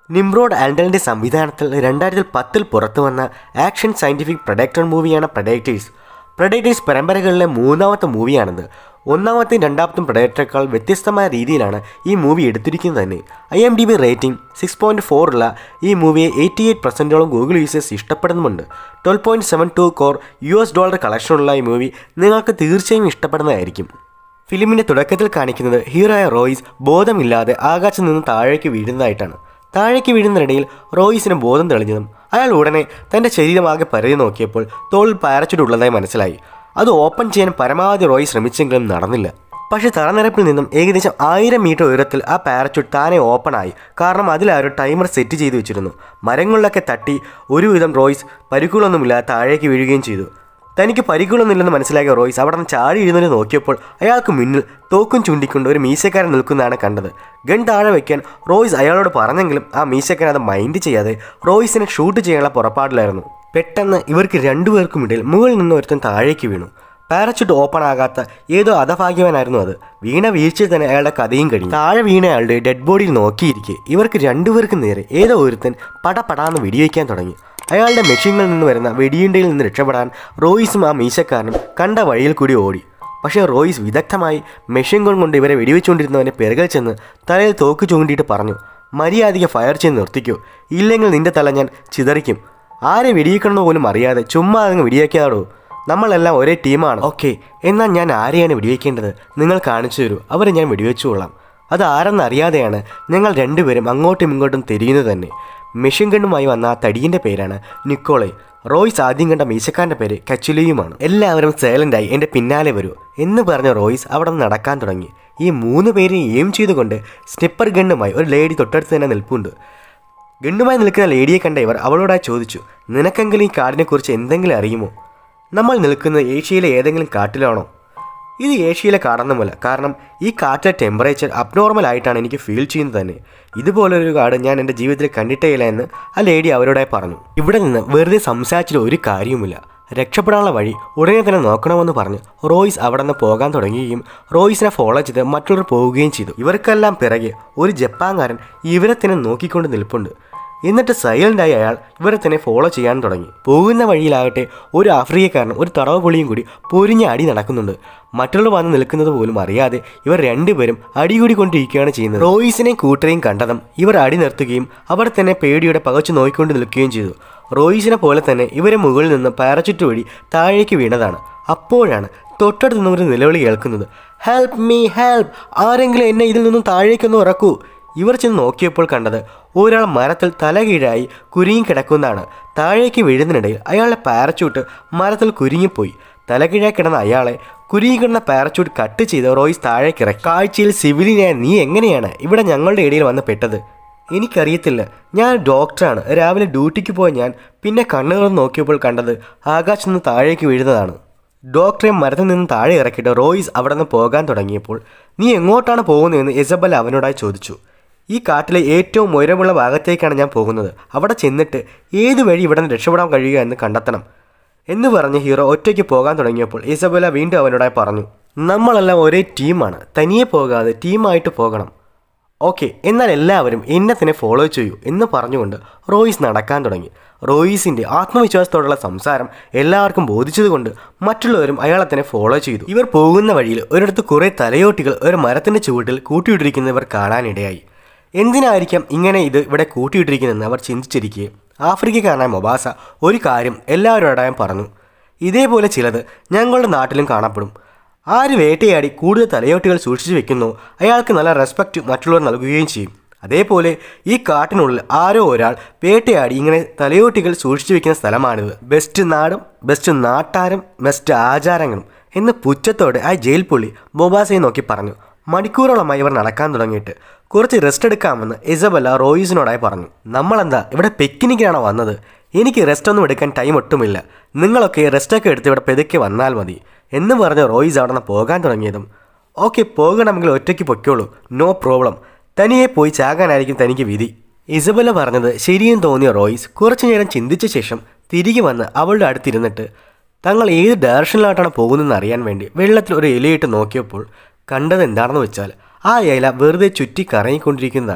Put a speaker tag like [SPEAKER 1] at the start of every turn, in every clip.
[SPEAKER 1] നിംറോഡ് ആൻഡലിൻ്റെ സംവിധാനത്തിൽ രണ്ടായിരത്തി പത്തിൽ പുറത്തു വന്ന ആക്ഷൻ സയൻറ്റിഫിക് പ്രൊഡക്ടർ മൂവിയാണ് പ്രൊഡക്ടേഴ്സ് പ്രൊഡക്ടേഴ്സ് പരമ്പരകളിലെ മൂന്നാമത്തെ മൂവിയാണിത് ഒന്നാമത്തെയും രണ്ടാമത്തും പ്രൊഡക്ടറേക്കാൾ വ്യത്യസ്തമായ രീതിയിലാണ് ഈ മൂവി എടുത്തിരിക്കുന്നത് തന്നെ I M D B rating six point ഫോറുള്ള ഈ മൂവിയെ എയ്റ്റി എയ്റ്റ് പെർസെൻറ്റോളം ഗൂഗിൾ യൂസേഴ്സ് ഇഷ്ടപ്പെടുന്നുമുണ്ട് twelve point seven two crore U S dollar കളക്ഷനുള്ള ഈ മൂവി നിങ്ങൾക്ക് തീർച്ചയായും ഇഷ്ടപ്പെടുന്നതായിരിക്കും ഫിലിമിൻ്റെ തുടക്കത്തിൽ കാണിക്കുന്നത് ഹീറോയ റോയിസ് ബോധമില്ലാതെ ആകാശത്ത് നിന്ന് താഴേക്ക് വീഴുന്നതായിട്ടാണ് താഴേക്ക് വീഴുന്നതിനിടയിൽ റോയിസിന് ബോധം തെളിഞ്ഞതും അയാൾ ഉടനെ തൻ്റെ ശരീരമാകെ പരതി നോക്കിയപ്പോൾ തോളിൽ പാരച്യൂട്ട് ഉള്ളതായി മനസ്സിലായി അത് ഓപ്പൺ ചെയ്യാൻ പരമാവധി റോയി ശ്രമിച്ചെങ്കിലും നടന്നില്ല പക്ഷേ തറനിരപ്പിൽ നിന്നും ഏകദേശം ആയിരം മീറ്റർ ഉയരത്തിൽ ആ പാരച്യൂട്ട് താനെ ഓപ്പൺ ആയി കാരണം അതിലാരോ ടൈമർ സെറ്റ് ചെയ്തു വെച്ചിരുന്നു മരങ്ങളിലൊക്കെ തട്ടി ഒരുവിധം റോയ്സ് പരിക്കുകളൊന്നുമില്ലാതെ താഴേക്ക് വീഴുകയും ചെയ്തു തനിക്ക് പരിക്കുകളൊന്നുമില്ലെന്ന് മനസ്സിലാക്കിയ റോയ്സ് അവിടെ നിന്ന് ചാടി എഴുന്നേറ്റ് നോക്കിയപ്പോൾ അയാൾക്ക് മുന്നിൽ തോക്കും ചൂണ്ടിക്കൊണ്ട് ഒരു മീശക്കാരൻ നിൽക്കുന്നതാണ് കണ്ടത് ഗൺ താഴെ വയ്ക്കാൻ റോയ്സ് അയാളോട് പറഞ്ഞെങ്കിലും ആ മീശക്കാരൻ അത് മൈൻഡ് ചെയ്യാതെ റോയ്സിനെ ഷൂട്ട് ചെയ്യാനുള്ള പുറപ്പാടിലായിരുന്നു പെട്ടെന്ന് ഇവർക്ക് രണ്ടുപേർക്കും ഇടയിൽ മുകളിൽ നിന്ന് ഒരുത്തൻ താഴേക്ക് വീണു പാരച്യൂട്ട് ഓപ്പൺ ആകാത്ത ഏതോ അധഭാഗ്യവാനായിരുന്നു അത് വീണ വീഴ്ചയിൽ തന്നെ അയാളുടെ കഥയും കഴിഞ്ഞു താഴെ വീണ അയാളുടെ ഡെഡ് ബോഡിയിൽ നോക്കിയിരിക്കെ ഇവർക്ക് രണ്ടുപേർക്കും നേരെ ഏതോ ഒരുത്തൻ പടപടാന്ന് വെടിവയ്ക്കാൻ തുടങ്ങി അയാളുടെ മെഷീനിൽ നിന്ന് വരുന്ന വെടിയുണ്ടയിൽ നിന്ന് രക്ഷപ്പെടാൻ റോയിസും ആ മീശക്കാരനും കണ്ട വഴിയിൽ കൂടി ഓടി പക്ഷേ റോയിസ് വിദഗ്ധമായി മെഷീൻ ഗൺ കൊണ്ട് ഇവരെ വെടിവെച്ചുകൊണ്ടിരുന്നവനെ പിറകിൽ ചെന്ന് തലയിൽ തോക്ക് ചൂണ്ടിയിട്ട് പറഞ്ഞു മര്യാദയ്ക്ക് ഫയർ ചെയ്ത് നിർത്തിക്കൂ ഇല്ലെങ്കിൽ നിന്റെ തല ഞാൻ ചിതറിക്കും ആരെ വെടിയിക്കണമെന്ന് പോലും അറിയാതെ ചുമ്മാ അങ്ങ് വെടിവെക്കാടോ നമ്മളെല്ലാം ഒരേ ടീമാണ് ഓക്കെ എന്നാൽ ഞാൻ ആരെയാണ് വെടിവെക്കേണ്ടത് നിങ്ങൾ കാണിച്ചു തരൂ അവരെ ഞാൻ വെടിവെച്ചു കൊള്ളാം അത് ആരെന്നറിയാതെയാണ് ഞങ്ങൾ രണ്ടുപേരും അങ്ങോട്ടും ഇങ്ങോട്ടും തിരിയുന്നത് തന്നെ മെഷീൻ ഗണ്ണുമായി വന്ന ആ തടിയൻ്റെ പേരാണ് നിക്കോളെ റോയ്സ് ആദ്യം കണ്ട മീശക്കാരൻ്റെ പേര് കച്ചുലിയുമാണ് എല്ലാവരും സൈലൻ്റായി എൻ്റെ പിന്നാലെ വരൂ എന്ന് പറഞ്ഞ റോയ്സ് അവിടെ നിന്ന് നടക്കാൻ തുടങ്ങി ഈ മൂന്ന് പേരെ എയിം ചെയ്തുകൊണ്ട് സ്നിപ്പർ ഗണ്ണുമായി ഒരു ലേഡി തൊട്ടടുത്ത് തന്നെ നിൽപ്പുണ്ട് ഗണ്ണുമായി നിൽക്കുന്ന ലേഡിയെ കണ്ട ഇവർ അവളോടായി ചോദിച്ചു നിനക്കെങ്കിലും ഈ കാടിനെക്കുറിച്ച് എന്തെങ്കിലും അറിയുമോ നമ്മൾ നിൽക്കുന്നത് ഏഷ്യയിലെ ഏതെങ്കിലും കാട്ടിലാണോ ഇത് ഏഷ്യയിലെ കാടൊന്നുമല്ല കാരണം ഈ കാട്ടിലെ ടെമ്പറേച്ചർ അബ്നോർമൽ ആയിട്ടാണ് എനിക്ക് ഫീൽ ചെയ്യുന്നത് തന്നെ ഇതുപോലൊരു കാട് ഞാൻ എൻ്റെ ജീവിതത്തിൽ കണ്ടിട്ടേയില്ല എന്ന് ആ ലേഡി അവരോടായി പറഞ്ഞു ഇവിടെ നിന്ന് വെറുതെ സംസാരിച്ചിട്ട് ഒരു കാര്യവുമില്ല രക്ഷപ്പെടാനുള്ള വഴി ഉടനെ തന്നെ നോക്കണമെന്ന് പറഞ്ഞ് റോയ്സ് അവിടെ നിന്ന് പോകാൻ തുടങ്ങുകയും റോയ്സിനെ ഫോളോ ചെയ്ത് മറ്റുള്ളവർ പോവുകയും ചെയ്തു ഇവർക്കെല്ലാം പിറകെ ഒരു ജപ്പാൻകാരൻ ഇവരെ തന്നെ നോക്കിക്കൊണ്ട് നിൽപ്പുണ്ട് എന്നിട്ട് സൈലൻ്റായി അയാൾ ഇവരെ തന്നെ ഫോളോ ചെയ്യാൻ തുടങ്ങി പോകുന്ന വഴിയിലാകട്ടെ ഒരു ആഫ്രിക്കക്കാരനും ഒരു തടവ് പൊളിയും കൂടി പൊരിഞ്ഞ അടി നടക്കുന്നുണ്ട് മറ്റുള്ളവർ വന്ന് നിൽക്കുന്നത് പോലും അറിയാതെ ഇവർ രണ്ടുപേരും അടികൂടി കൊണ്ടിരിക്കുകയാണ് ചെയ്യുന്നത് റോയിസിനെയും കൂട്ടരെയും കണ്ടതും ഇവർ അടി നിർത്തുകയും അവർ തന്നെ പേടിയോടെ പകച്ചു നോക്കിക്കൊണ്ട് നിൽക്കുകയും ചെയ്തു റോയിസിനെ പോലെ തന്നെ ഇവരെ മുകളിൽ നിന്ന് പാരച്ചുറ്റ് വഴി താഴേക്ക് വീണതാണ് അപ്പോഴാണ് തൊട്ടടുത്ത് നിന്ന് ഒരു നിലവിളി കേൾക്കുന്നത് ഹെൽപ്പ് മീ ഹെൽപ്പ് ആരെങ്കിലും എന്നെ ഇതിൽ നിന്നും താഴേക്കൊന്ന് ഇറക്കൂ ഇവർ ചെന്ന് നോക്കിയപ്പോൾ കണ്ടത് ഒരാൾ മരത്തിൽ തലകീഴായി കുരുങ്ങി കിടക്കുന്നതാണ് താഴേക്ക് വീഴുന്നതിനിടയിൽ അയാളുടെ പാരച്ചൂട്ട് മരത്തിൽ കുരുങ്ങിപ്പോയി തലകീഴായി കിടന്ന അയാളെ കുരുങ്ങി കിടന്ന പാരച്ചൂട്ട് കട്ട് ചെയ്ത് റോയ്സ് താഴേക്ക് ഇറക്കി കാഴ്ചയിൽ സിവിലിനായ നീ എങ്ങനെയാണ് ഇവിടെ ഞങ്ങളുടെ ഇടയിൽ വന്ന് പെട്ടത് എനിക്കറിയത്തില്ല ഞാൻ ഡോക്ടറാണ് രാവിലെ ഡ്യൂട്ടിക്ക് പോയ ഞാൻ പിന്നെ കണ്ണുകൾ നോക്കിയപ്പോൾ കണ്ടത് ആകാശത്ത് നിന്ന് താഴേക്ക് വീഴുന്നതാണ് ഡോക്ടറെ മരത്തിൽ നിന്ന് താഴെ ഇറക്കിയിട്ട് റോയ്സ് അവിടെ നിന്ന് പോകാൻ തുടങ്ങിയപ്പോൾ നീ എങ്ങോട്ടാണ് പോകുന്നതെന്ന് ഇസബല്ല അവനോടായി ചോദിച്ചു ഈ കാട്ടിലെ ഏറ്റവും ഉയരമുള്ള ഭാഗത്തേക്കാണ് ഞാൻ പോകുന്നത് അവിടെ ചെന്നിട്ട് ഏത് വഴി ഇവിടെ നിന്ന് രക്ഷപ്പെടാൻ കഴിയുക എന്ന് കണ്ടെത്തണം എന്ന് പറഞ്ഞ് ഹീറോ ഒറ്റയ്ക്ക് പോകാൻ തുടങ്ങിയപ്പോൾ ഇസബല വീണ്ടും അവനോടായി പറഞ്ഞു നമ്മളെല്ലാം ഒരേ ടീമാണ് തനിയെ പോകാതെ ടീമായിട്ട് പോകണം ഓക്കെ എന്നാൽ എല്ലാവരും എന്നെ തന്നെ ഫോളോ ചെയ്യൂ എന്ന് പറഞ്ഞുകൊണ്ട് റോയിസ് നടക്കാൻ തുടങ്ങി റോയിസിന്റെ ആത്മവിശ്വാസത്തോടുള്ള സംസാരം എല്ലാവർക്കും ബോധിച്ചതുകൊണ്ട് മറ്റുള്ളവരും അയാളെ തന്നെ ഫോളോ ചെയ്തു ഇവർ പോകുന്ന വഴിയിൽ ഒരിടത്ത് കുറേ തലയോട്ടികൾ ഒരു മരത്തിന്റെ ചുവട്ടിൽ കൂട്ടിയിട്ടിരിക്കുന്നവർ കാണാനിടയായി എന്തിനായിരിക്കാം ഇങ്ങനെ ഇത് ഇവിടെ കൂട്ടിയിട്ടിരിക്കുന്നതെന്ന് അവർ ചിന്തിച്ചിരിക്കെ ആഫ്രിക്കക്കാരനായ മൊബാസ ഒരു കാര്യം എല്ലാവരോടായും പറഞ്ഞു ഇതേപോലെ ചിലത് ഞങ്ങളുടെ നാട്ടിലും കാണപ്പെടും ആര് വേട്ടയാടി കൂടുതൽ തലയോട്ടികൾ സൂക്ഷിച്ചു വെക്കുന്നു അയാൾക്ക് നല്ല റെസ്പെക്റ്റ് മറ്റുള്ളവർ നൽകുകയും ചെയ്യും അതേപോലെ ഈ കാട്ടിനുള്ളിൽ ആരോ ഒരാൾ വേട്ടയാടി ഇങ്ങനെ തലയോട്ടികൾ സൂക്ഷിച്ചു വെക്കുന്ന സ്ഥലമാണിത് ബെസ്റ്റ് നാടും ബെസ്റ്റ് നാട്ടാരും ബെസ്റ്റ് ആചാരങ്ങളും എന്ന് പുച്ഛത്തോടെ ആ ജയിൽ പുള്ളി ബൊബാസയെ നോക്കി പറഞ്ഞു മണിക്കൂറോളമായി ഇവർ നടക്കാൻ തുടങ്ങിയിട്ട് കുറച്ച് റെസ്റ്റ് എടുക്കാമെന്ന് ഇസബല്ല റോയിസിനോടായി പറഞ്ഞു നമ്മളെന്താ ഇവിടെ പിക്നിക്കിനാണോ വന്നത് എനിക്ക് റെസ്റ്റ് ഒന്നും എടുക്കാൻ ടൈം ഒട്ടുമില്ല നിങ്ങളൊക്കെ റെസ്റ്റൊക്കെ എടുത്ത് ഇവിടെ പെതുക്കെ വന്നാൽ മതി എന്ന് പറഞ്ഞ് റോയിസ് അവിടെ നിന്ന് പോകാൻ തുടങ്ങിയതും ഓക്കെ പോകണമെങ്കിൽ ഒറ്റയ്ക്ക് പൊയ്ക്കോളൂ നോ പ്രോബ്ലം തനിയെ പോയി ചാകാനായിരിക്കും തനിക്ക് വിധി ഇസബല പറഞ്ഞത് ശരിയും തോന്നിയ റോയിസ് കുറച്ചു നേരം ചിന്തിച്ച ശേഷം തിരികെ വന്ന് അവളുടെ അടുത്തിരുന്നിട്ട് തങ്ങൾ ഏത് ഡയറക്ഷനിലോട്ടാണ് പോകുന്നതെന്ന് അറിയാൻ വേണ്ടി വെള്ളത്തിൽ ഒരു ഇലയിട്ട് നോക്കിയപ്പോൾ കണ്ടത് എന്താണെന്ന് വെച്ചാൽ ആ ഇല വെറുതെ ചുറ്റി കറങ്ങിക്കൊണ്ടിരിക്കുന്നതാണ്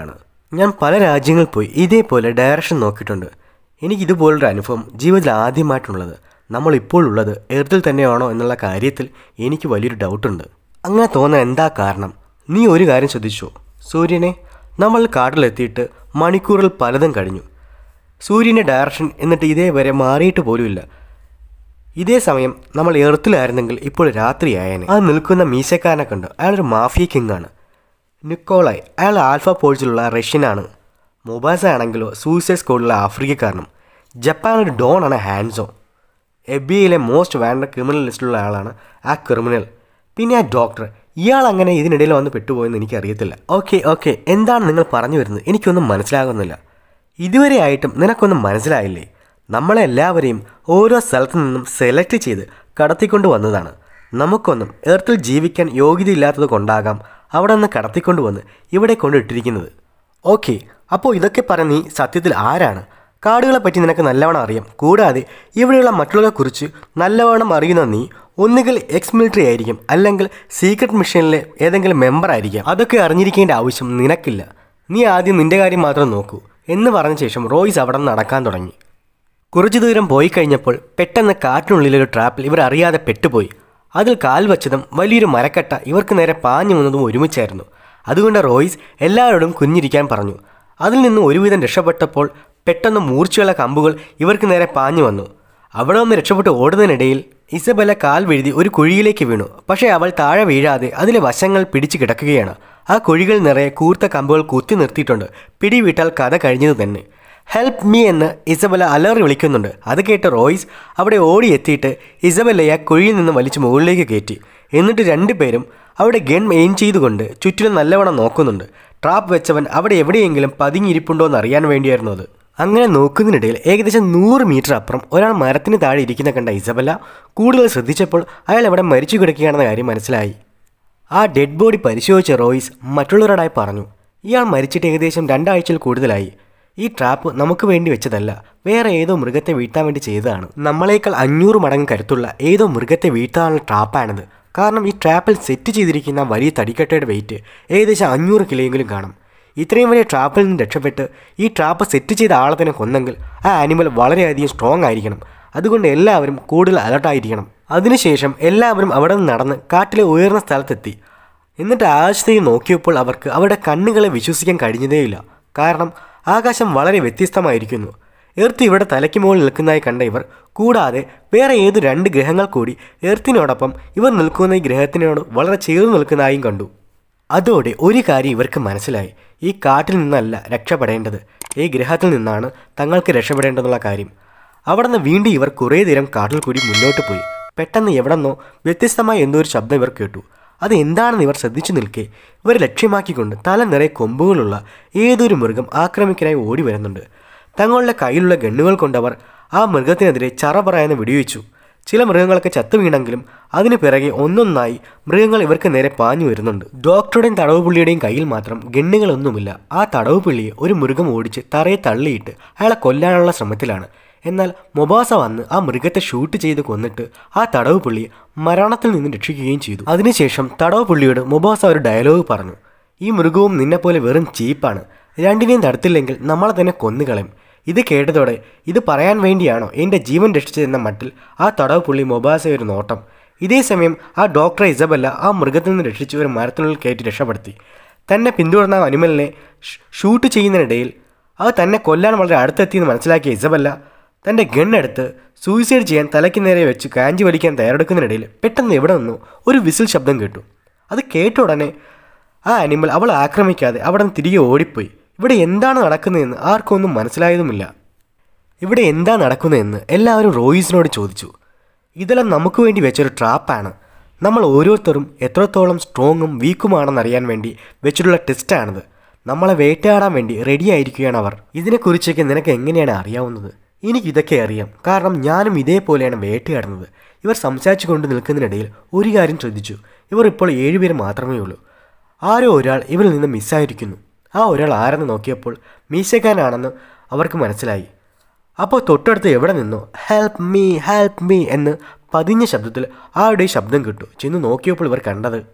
[SPEAKER 1] ഞാൻ പല രാജ്യങ്ങളിൽ പോയി ഇതേപോലെ ഡയറക്ഷൻ നോക്കിയിട്ടുണ്ട് എനിക്ക് ഇതുപോലൊരു അനുഭവം ജീവിതത്തിൽ ആദ്യമായിട്ടുള്ളത് നമ്മൾ ഇപ്പോൾ ഉള്ളത് എർത്തിൽ തന്നെയാണോ എന്നുള്ള കാര്യത്തിൽ എനിക്ക് വലിയൊരു ഡൗട്ടുണ്ട് അങ്ങനെ തോന്നാൻ എന്താ കാരണം നീ ഒരു കാര്യം ശ്രദ്ധിച്ചോ സൂര്യനെ നമ്മൾ കാട്ടിലെത്തിയിട്ട് മണിക്കൂറിൽ പലതും കഴിഞ്ഞു സൂര്യൻ്റെ ഡയറക്ഷൻ എന്നിട്ട് ഇതേവരെ മാറിയിട്ട് പോലുമില്ല ഇതേ സമയം നമ്മൾ എർത്തിലായിരുന്നെങ്കിൽ ഇപ്പോൾ രാത്രിയായേനെ അത് നിൽക്കുന്ന മീശക്കാരനെ കണ്ട് അയാളൊരു മാഫിയ കിങ് ആണ് നിക്കോളായ് അയാൾ ആൽഫ പോഴ്സിലുള്ള റഷ്യനാണ് മൊബാസ ആണെങ്കിലോ സൂയിസൈഡ് സ്ക്വാഡിലുള്ള ആഫ്രിക്കക്കാരനും ജപ്പാനൊരു ഡോൺ ആണ് ഹാൻസോ എഫ് ബി ഐയിലെ മോസ്റ്റ് വാൻഡ് ക്രിമിനൽ ലിസ്റ്റിലുള്ള ആളാണ് ആ ക്രിമിനൽ പിന്നെ ആ ഡോക്ടർ ഇയാൾ അങ്ങനെ ഇതിനിടയിൽ വന്ന് പെട്ടുപോയെന്ന് എനിക്കറിയത്തില്ല ഓക്കെ ഓക്കെ എന്താണ് നിങ്ങൾ പറഞ്ഞു വരുന്നത് എനിക്കൊന്നും മനസ്സിലാകുന്നില്ല ഇതുവരെ ആയിട്ടും നിനക്കൊന്നും മനസ്സിലായില്ലേ നമ്മളെല്ലാവരെയും ഓരോ സ്ഥലത്തു നിന്നും സെലക്ട് ചെയ്ത് കടത്തിക്കൊണ്ട് വന്നതാണ് നമുക്കൊന്നും എർത്തിൽ ജീവിക്കാൻ യോഗ്യതയില്ലാത്തത് കൊണ്ടാകാം അവിടെ നിന്ന് കടത്തിക്കൊണ്ട് വന്ന് ഇവിടെ കൊണ്ടിട്ടിരിക്കുന്നത് ഓക്കെ അപ്പോൾ ഇതൊക്കെ പറഞ്ഞ് നീ സത്യത്തിൽ ആരാണ് കാടുകളെ പറ്റി നിനക്ക് നല്ലവണ്ണം അറിയാം കൂടാതെ ഇവിടെയുള്ള മറ്റുള്ളവരെക്കുറിച്ച് നല്ലവണ്ണം അറിയുന്ന നീ ഒന്നുകിൽ എക്സ് മിലിറ്ററി ആയിരിക്കും അല്ലെങ്കിൽ സീക്രട്ട് മിഷനിലെ ഏതെങ്കിലും മെമ്പർ ആയിരിക്കാം അതൊക്കെ അറിഞ്ഞിരിക്കേണ്ട ആവശ്യം നിനക്കില്ല നീ ആദ്യം നിന്റെ കാര്യം മാത്രം നോക്കൂ എന്ന് പറഞ്ഞ ശേഷം റോയ്സ് അവിടെ നിന്ന് നടക്കാൻ തുടങ്ങി കുറച്ചു ദൂരം പോയി കഴിഞ്ഞപ്പോൾ പെട്ടെന്ന് കാറ്റിനുള്ളിലൊരു ട്രാപ്പിൽ ഇവർ അറിയാതെ പെട്ടുപോയി അതിൽ കാൽ വച്ചതും വലിയൊരു മരക്കട്ട ഇവർക്ക് നേരെ പാഞ്ഞു വന്നതും ഒരുമിച്ചായിരുന്നു അതുകൊണ്ട് റോയ്സ് എല്ലാവരോടും കുഞ്ഞിരിക്കാൻ പറഞ്ഞു അതിൽ നിന്നും ഒരുവിധം രക്ഷപ്പെട്ടപ്പോൾ പെട്ടെന്ന് മൂർച്ചയുള്ള കമ്പുകൾ ഇവർക്ക് നേരെ പാഞ്ഞു വന്നു അവിടെ നിന്ന് രക്ഷപ്പെട്ട് ഓടുന്നതിനിടയിൽ ഇസബല കാൽ വീഴ്തി ഒരു കുഴിയിലേക്ക് വീണു പക്ഷേ അവൾ താഴെ വീഴാതെ അതിലെ വശങ്ങൾ പിടിച്ചു കിടക്കുകയാണ് ആ കുഴികൾ നിറയെ കൂർത്ത കമ്പുകൾ കുത്തി നിർത്തിയിട്ടുണ്ട് പിടിവിട്ടാൽ കഥ കഴിഞ്ഞത് തന്നെ ഹെൽപ്പ് മീ എന്ന് ഇസബല അലറി വിളിക്കുന്നുണ്ട് അത് കേട്ട് റോയ്സ് അവിടെ ഓടിയെത്തിയിട്ട് ഇസബല്ലയെ കുഴിയിൽ നിന്ന് വലിച്ച് മുകളിലേക്ക് കയറ്റി എന്നിട്ട് രണ്ടുപേരും അവിടെ ഗൺ എയിം ചെയ്തുകൊണ്ട് ചുറ്റിലും നല്ലവണ്ണം നോക്കുന്നുണ്ട് ട്രാപ്പ് വെച്ചവൻ അവിടെ എവിടെയെങ്കിലും പതുങ്ങിയിരിപ്പുണ്ടോ എന്ന് അറിയാൻ വേണ്ടിയായിരുന്നു അത് അങ്ങനെ നോക്കുന്നതിനിടയിൽ ഏകദേശം നൂറ് മീറ്റർ അപ്പുറം ഒരാൾ മരത്തിന് താഴെ ഇരിക്കുന്ന കണ്ട ഇസബല്ല കൂടുതൽ ശ്രദ്ധിച്ചപ്പോൾ അയാൾ അവിടെ മരിച്ചു കിടക്കുകയാണെന്ന കാര്യം മനസ്സിലായി ആ ഡെഡ് ബോഡി പരിശോധിച്ച റോയ്സ് മറ്റുള്ളവരോടായി പറഞ്ഞു ഇയാൾ മരിച്ചിട്ട് ഏകദേശം രണ്ടാഴ്ചയിൽ കൂടുതലായി ഈ ട്രാപ്പ് നമുക്ക് വേണ്ടി വെച്ചതല്ല വേറെ ഏതോ മൃഗത്തെ വീഴ്ത്താൻ വേണ്ടി ചെയ്തതാണ് നമ്മളേക്കാൾ അഞ്ഞൂറ് മടങ്ങ് കരുത്തുള്ള ഏതോ മൃഗത്തെ വീഴ്ത്താനുള്ള ട്രാപ്പാണിത് കാരണം ഈ ട്രാപ്പിൽ സെറ്റ് ചെയ്തിരിക്കുന്ന വലിയ തടിക്കട്ടയുടെ വെയിറ്റ് ഏകദേശം അഞ്ഞൂറ് കിലോയെങ്കിലും കാണും ഇത്രയും വലിയ ട്രാപ്പിൽ നിന്ന് രക്ഷപ്പെട്ട് ഈ ട്രാപ്പ് സെറ്റ് ചെയ്ത ആളെ തന്നെ കൊന്നെങ്കിൽ ആ ആനിമൽ വളരെയധികം സ്ട്രോങ് ആയിരിക്കണം അതുകൊണ്ട് എല്ലാവരും കൂടുതൽ അലർട്ടായിരിക്കണം അതിനുശേഷം എല്ലാവരും അവിടെ നിന്ന് നടന്ന് കാട്ടിലെ ഉയർന്ന സ്ഥലത്തെത്തി എന്നിട്ട് ആകാശത്തേക്ക് നോക്കിയപ്പോൾ അവർക്ക് അവരുടെ കണ്ണുകളെ വിശ്വസിക്കാൻ കഴിഞ്ഞതേയില്ല കാരണം ആകാശം വളരെ വ്യത്യസ്തമായിരിക്കുന്നു എർത്ത് ഇവിടെ തലയ്ക്ക് മുകളിൽ നിൽക്കുന്നതായി കണ്ട ഇവർ കൂടാതെ വേറെ ഏത് രണ്ട് ഗ്രഹങ്ങൾ കൂടി എർത്തിനോടൊപ്പം ഇവർ നിൽക്കുന്ന ഈ ഗ്രഹത്തിനോട് വളരെ ചേർന്ന് നിൽക്കുന്നതായും കണ്ടു അതോടെ ഒരു കാര്യം ഇവർക്ക് മനസ്സിലായി ഈ കാട്ടിൽ നിന്നല്ല രക്ഷപ്പെടേണ്ടത് ഈ ഗ്രഹത്തിൽ നിന്നാണ് തങ്ങൾക്ക് രക്ഷപ്പെടേണ്ടതെന്നുള്ള കാര്യം അവിടെ നിന്ന് വീണ്ടും ഇവർ കുറേ നേരം കാട്ടിൽ കൂടി മുന്നോട്ട് പോയി പെട്ടെന്ന് എവിടെന്നോ വ്യത്യസ്തമായ എന്തോ ഒരു ശബ്ദം ഇവർ കേട്ടു അത് എന്താണെന്ന് ഇവർ ശ്രദ്ധിച്ചു നിൽക്കെ ഇവർ ലക്ഷ്യമാക്കിക്കൊണ്ട് തല നിറയെ കൊമ്പുകളുള്ള ഏതൊരു മൃഗം ആക്രമിക്കാനായി ഓടി വരുന്നുണ്ട് തങ്ങളുടെ കയ്യിലുള്ള ഗണ്ണുകൾ കൊണ്ടവർ ആ മൃഗത്തിനെതിരെ ചറ പറയാന്ന് വെടിവെച്ചു ചില മൃഗങ്ങളൊക്കെ ചത്തു വീണെങ്കിലും അതിനു പിറകെ ഒന്നൊന്നായി മൃഗങ്ങൾ ഇവർക്ക് നേരെ പാഞ്ഞു വരുന്നുണ്ട് ഡോക്ടറുടെയും തടവുപുള്ളിയുടെയും കയ്യിൽ മാത്രം ഗണ്ണുകളൊന്നുമില്ല ആ തടവുപുള്ളിയെ ഒരു മൃഗം ഓടിച്ച് തറയെ തള്ളിയിട്ട് അയാളെ കൊല്ലാനുള്ള ശ്രമത്തിലാണ് എന്നാൽ മൊബാസ വന്ന് ആ മൃഗത്തെ ഷൂട്ട് ചെയ്ത് കൊന്നിട്ട് ആ തടവ് പുള്ളിയെ മരണത്തിൽ നിന്ന് രക്ഷിക്കുകയും ചെയ്തു അതിനുശേഷം തടവ് പുള്ളിയോട് മൊബാസ ഒരു ഡയലോഗ് പറഞ്ഞു ഈ മൃഗവും നിന്നെപ്പോലെ വെറും ചീപ്പാണ് രണ്ടിനെയും തടുത്തില്ലെങ്കിൽ നമ്മളെ തന്നെ കൊന്നുകളയും ഇത് കേട്ടതോടെ ഇത് പറയാൻ വേണ്ടിയാണോ എൻ്റെ ജീവൻ രക്ഷിച്ചതെന്ന മട്ടിൽ ആ തടവ് പുള്ളി മൊബാസ ഒരു നോട്ടം ഇതേ സമയം ആ ഡോക്ടർ ഇസബല്ല ആ മൃഗത്തിൽ നിന്ന് രക്ഷിച്ച് ഒരു മരത്തിനുള്ളിൽ കയറ്റി രക്ഷപ്പെടുത്തി തന്നെ പിന്തുടർന്ന അനിമലിനെ ഷ്- ഷൂട്ട് ചെയ്യുന്നതിനിടയിൽ അത് തന്നെ കൊല്ലാൻ വളരെ അടുത്തെത്തിയെന്ന് മനസ്സിലാക്കിയ ഇസബല്ല തൻ്റെ ഗണ്ണെടുത്ത് സൂയിസൈഡ് ചെയ്യാൻ തലയ്ക്ക് നേരെ വെച്ച് കാഞ്ചി വലിക്കാൻ തയ്യാറെടുക്കുന്നതിനിടയിൽ പെട്ടെന്ന് എവിടെ നിന്നോ ഒരു വിസിൽ ശബ്ദം കേട്ടു അത് കേട്ട ഉടനെ ആ അനിമൽ അവളെ ആക്രമിക്കാതെ അവിടെ നിന്ന് തിരികെ ഓടിപ്പോയി ഇവിടെ എന്താണ് നടക്കുന്നതെന്ന് ആർക്കും ഒന്നും മനസ്സിലായതുമില്ല ഇവിടെ എന്താ നടക്കുന്നതെന്ന് എല്ലാവരും റോയിസിനോട് ചോദിച്ചു ഇതെല്ലാം നമുക്ക് വേണ്ടി വെച്ചൊരു ട്രാപ്പാണ് നമ്മൾ ഓരോരുത്തരും എത്രത്തോളം സ്ട്രോങ്ങും വീക്കുമാണെന്ന് അറിയാൻ വേണ്ടി വെച്ചിട്ടുള്ള ടെസ്റ്റാണിത് നമ്മളെ വേട്ടയാടാൻ വേണ്ടി റെഡി ആയിരിക്കുകയാണ് അവർ ഇതിനെക്കുറിച്ചൊക്കെ നിനക്ക് എങ്ങനെയാണ് അറിയാവുന്നത് എനിക്ക് ഇതൊക്കെ അറിയാം കാരണം ഞാനും ഇതേപോലെയാണ് വേട്ടയാടുന്നത് ഇവർ സംസാരിച്ചു കൊണ്ട് നിൽക്കുന്നതിനിടയിൽ ഒരു കാര്യം ശ്രദ്ധിച്ചു ഇവർ ഇപ്പോൾ ഏഴുപേര് മാത്രമേ ഉള്ളൂ ആരോ ഒരാൾ ഇവരിൽ നിന്ന് മിസ്സായിരിക്കുന്നു ആ ഒരാൾ ആരെന്ന് നോക്കിയപ്പോൾ മീശക്കാരനാണെന്ന് അവർക്ക് മനസ്സിലായി അപ്പോൾ തൊട്ടടുത്ത് എവിടെ നിന്നോ ഹെൽപ്പ് മീ ഹെൽപ്പ് മീ എന്ന് പതിഞ്ഞ ശബ്ദത്തിൽ ആരുടെ ശബ്ദം കിട്ടു ചെന്ന് നോക്കിയപ്പോൾ ഇവർ കണ്ടത്